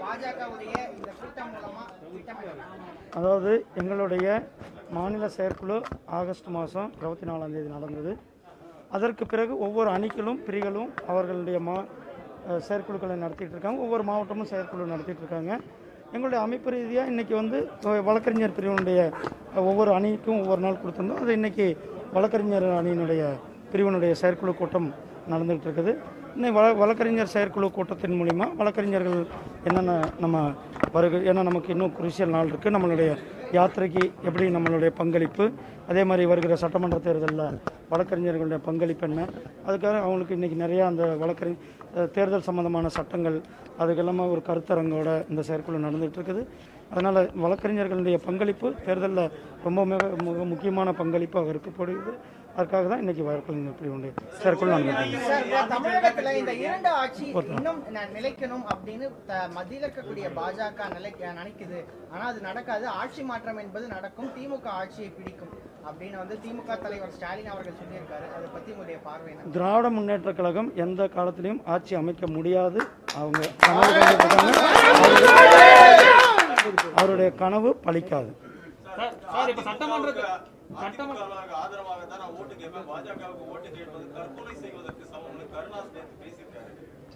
பாஜகவுடைய இந்த கூட்டம் மூலமா திட்டமிடலாம் அதாவது எங்களுடைய மாநில செயற்குழு ஆகஸ்ட் மாதம் இருபத்தி நாலாம் தேதி நடந்தது அதற்கு பிறகு ஒவ்வொரு அணிகளும் பிரிகளும் அவர்களுடைய மா அஹ் செயற்குழுக்களை நடத்திட்டு இருக்காங்க ஒவ்வொரு மாவட்டமும் செயற்குழு நடத்திட்டு இருக்காங்க எங்களுடைய அமைப்பு ரீதியாக இன்றைக்கி வந்து அஹ், வழக்கறிஞர் பிரிவினுடைய அஹ், ஒவ்வொரு அணிக்கும் ஒவ்வொரு நாள் கொடுத்துருந்தோம் அது இன்றைக்கி வழக்கறிஞர் அணியினுடைய பிரிவினுடைய செயற்குழு கூட்டம் நடந்துகிட்டு இருக்குது இன்னும் வழ வழக்கறிஞர் செயற்குழு கூட்டத்தின் மூலிமா வழக்கறிஞர்கள் என்னென்ன நம்ம வருகை ஏன்னா நமக்கு இன்னும் குருசியல் நாள் இருக்குது நம்மளுடைய யாத்திரைக்கு எப்படி நம்மளுடைய பங்களிப்பு அதே மாதிரி வருகிற சட்டமன்ற தேர்தலில் வழக்கறிஞர்களுடைய பங்களிப்பு என்ன அதுக்காக அவங்களுக்கு இன்றைக்கி நிறையா அந்த வழக்கறி அஹ், தேர்தல் சம்பந்தமான சட்டங்கள் அதுக்கெல்லாமே ஒரு கருத்தரங்கோட இந்த செயற்குழு நடந்துகிட்டு இருக்குது அதனால் வழக்கறிஞர்களுடைய பங்களிப்பு தேர்தலில் ரொம்ப மிக மிக முக்கியமான பங்களிப்பாக இருக்கப்படுகிறது அதுக்காக தான் இன்றைக்கி வழக்கறிஞர் பிரிவுடைய செயற்குழு நடந்துட்டு சார் இந்த தமிழகத்துல இந்த இரண்டு ஆட்சி இன்னும் ந- நிலைக்கணும் அப்படின்னு த- மத்தியில் இருக்கக்கூடிய பாஜக நிலை நினைக்குது ஆனா அது நடக்காது ஆட்சி மாற்றம் என்பது நடக்கும் திமுக ஆட்சியை பிடிக்கும் அப்படின்னு வந்து திமுக தலைவர் ஸ்டாலின் அவர்கள் சொல்லியிருக்காரு அதை பத்தி உங்களுடைய பார்வை என்ன திராவிட முன்னேற்ற கழகம் எந்த காலத்திலையும் ஆட்சி அமைக்க முடியாது அவங்க கனவு கண்டிருக்காங்க அவருடைய- அவருடைய கனவு பலிக்காது சார் சார் இப்ப சட்டமன்றத்தில் சட்டமன்ற அதிமுகவுக்கு ஆதரவாக தான் நான் ஓட்டு கேட்பேன் பாஜகவுக்கு ஓட்டு கேட்பது தற்கொலை செய்வதற்கு சமம்னு கருணாஸ் நேத்து பேசியிருக்காரு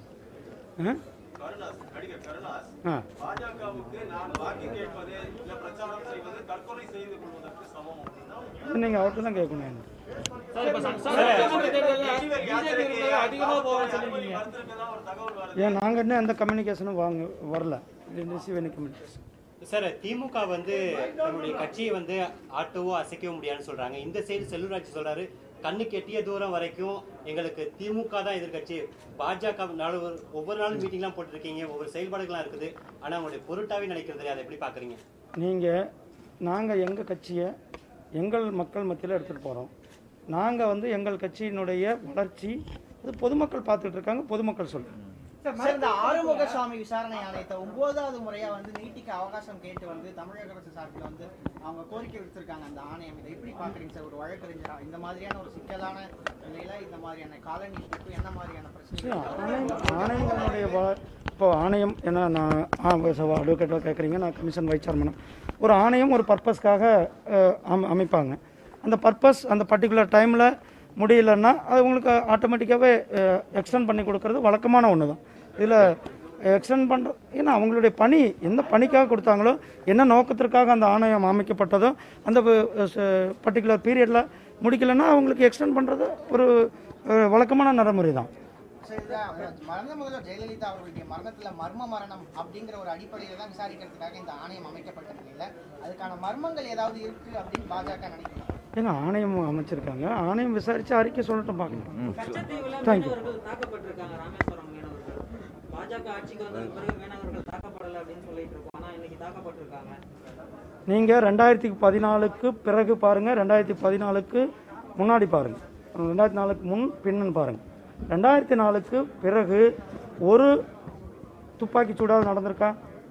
ஆ? கருணாஸ் நடிகர் கருணாஸ் ஆ பாஜகவுக்கு நான் வாக்கு கேட்பது இல்ல பிரச்சாரம் செய்வது தற்கொலை செய்து கொள்வதற்கு சமம் அப்படின்னா அது நீங்கள் அவர்கிட்ட தான் கேட்கணும் என்ன சார் இப்ப ச- சார் சட்டமன்ற தேர்தலில் பிஜேபி அதிகமா போகும் சொல்லிருக்கீங்க வருத்திருக்கதான் ஒரு தகவல் வருது ஏன் நாங்கள் இன்னும் எந்த கம்யூனிகேஷனும் வாங்க வரல receive any communication sir DMK வந்து நம்முடைய கட்சியை வந்து ஆட்டவோ அசைக்கவோ முடியாதுன்னு சொல்றாங்க இந்த சைடு செல்லூராட்சி சொல்றாரு கண்ணுக்கு எட்டிய தூரம் வரைக்கும் எங்களுக்கு திமுக தான் எதிர்கட்சி பாஜக நாள் ஒரு- ஒவ்வொரு நாளும் மீட்டிங்லாம் போட்டுருக்கீங்க ஒவ்வொரு செயல்பாடுகள்லாம் இருக்குது ஆனா உங்களுடைய பொருட்டாவே நினைக்கிறது இல்லையா? அதை எப்படி பாக்குறீங்க நீங்கள் நாங்கள் எங்கள் கட்சியை எங்கள் மக்கள் மத்தியில் எடுத்துகிட்டு போகிறோம் நாங்கள் வந்து எங்கள் கட்சியினுடைய வளர்ச்சி அது பொதுமக்கள் பார்த்துட்டு இருக்காங்க பொதுமக்கள் சொல்லுங்கள் சார் இந்த ஆறுமுக சுவாமி விசாரணை ஆணையத்தை ஒன்பதாவது முறையா வந்து நீட்டிக்க அவகாசம் கேட்டு வந்து தமிழக அரசு சார்பில் வந்து அவங்க கோரிக்கை விடுத்திருக்காங்க அந்த ஆணையம் இதை எப்படி பாக்குறீங்க சார் ஒரு வழக்கறிஞரா இந்த மாதிரியான ஒரு சிக்கலான நிலையில இந்த மாதிரியான கால நீட்டிப்பு என்ன மாதிரியான பிரச்சனை ஆணையம் ஆணையங்களுடைய வ- இப்போ ஆணையம் ஏன்னா நான் அட்வொகேட்டாக கேட்குறீங்க நான் கமிஷன் வைஸ் சேர்மனும் ஒரு ஆணையம் ஒரு பர்பஸ்க்காக அமைப்பாங்க அந்த பர்பஸ் அந்த பர்டிகுலர் டைமில் முடியலன்னா அது உங்களுக்கு ஆட்டோமேட்டிக்காகவே எக்ஸ்டெண்ட் பண்ணி கொடுக்கறது வழக்கமான ஒன்று தான் இதில் எக்ஸ்டெண்ட் பண்ணுற ஏன்னா அவங்களுடைய பணி எந்த பணிக்காக கொடுத்தாங்களோ என்ன நோக்கத்திற்காக அந்த ஆணையம் அமைக்கப்பட்டதோ அந்த பர்டிகுலர் பீரியடில் முடிக்கலைன்னா அவங்களுக்கு எக்ஸ்டெண்ட் பண்ணுறது ஒரு அஹ், வழக்கமான நடைமுறை தான் சார், இது மரண முதல்வர் ஜெயலலிதா அவர்களுடைய மரணத்துல மர்ம மரணம் அப்படிங்கிற ஒரு அடிப்படையில தான் விசாரிக்கிறதுக்காக இந்த ஆணையம் அமைக்கப்பட்ட நிலையில அதுக்கான மர்மங்கள் ஏதாவது இருக்கு அப்படின்னு பாஜக நினைக்கிறேன் ஏங்க ஆணையம் அமைச்சிருக்காங்க ஆணையம் விசாரித்து அறிக்கை சொல்லட்டும் பார்க்கலாம் கச்சத்தீவுல Thank you. மீனவர்கள் தாக்கப்பட்டிருக்காங்க ராமேஸ்வரம் மீனவர்கள் பாஜக ஆட்சிக்கு வந்த பிறகு மீனவர்கள் தாக்கப்படல அப்படின்னு சொல்லிட்டு இருக்கோம் ஆனா இன்னைக்கு தாக்கப்பட்டிருக்காங்க நீங்கள் ரெண்டாயிரத்தி பதினாலுக்கு பிறகு பாருங்கள் ரெண்டாயிரத்தி பதினாலுக்கு முன்னாடி பாருங்கள் ரெண்டாயிரத்தி நாலுக்கு முன் பின்னு பாருங்கள் ரெண்டாயிரத்தி நாலுக்கு பிறகு ஒரு துப்பாக்கி சூடாவது நடந்திருக்கா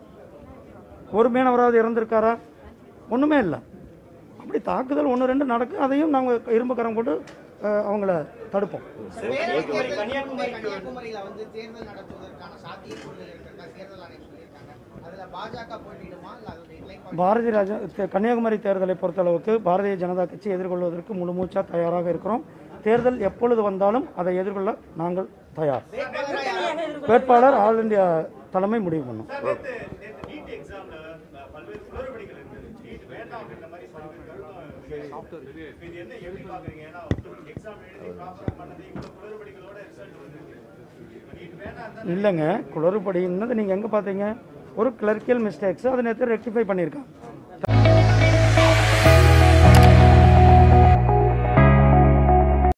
ஒரு மீனவராவது இறந்திருக்காரா ஒன்றுமே இல்லை அப்படி தாக்குதல் ஒன்று ரெண்டு நடக்கும் அதையும் நாங்கள் இரும்பு கரம் கொண்டு அஹ், அவங்கள தடுப்போம் பேரவைத் தேர்தல் கன்னியாகுமரி கன்னியாகுமரியில வந்து தேர்தல் நடத்துவதற்கான சாத்தியக்கூறுகள் இருக்கிறதா தேர்தல் ஆணையம் சொல்லியிருக்காங்க அதுல பாஜக போட்டியிடுமா இல்ல அதோட நிலைப்பாடு பாரதிய ராஜா தே- கன்னியாகுமரி தேர்தலை பொறுத்தளவுக்கு பாரதிய ஜனதா கட்சி எதிர்கொள்வதற்கு முழு மூச்சா தயாராக இருக்கிறோம் தேர்தல் எப்பொழுது வந்தாலும் அதை எதிர்கொள்ள நாங்கள் தயார் வேட்பாளர் ஆல் இந்தியா தலைமை முடிவு பண்ணும் நீட் எக்ஸாம்ல பல்வேறு குளறுபடிகள் இருந்தது நீட் வேண்டாம் அப்படின்ற மாதிரி சொல்லியிருக்காரு இது என்ன எப்படி பாக்குறீங்க ஏன்னா எக்ஸாம் எழுதி ப்ராப்பரா பண்ணது இவ்வளவு குளறுபடிகளோட ரிசல்ட் வந்திருக்கு நீட் வேண்டாம் இல்லைங்க குளறுபடின்னது நீங்கள் எங்கே பார்த்தீங்க ஒரு கிளர்க்கியல் மிஸ்டேக்ஸ் அதை நேற்று ரெக்டிஃபை பண்ணியிருக்காங்க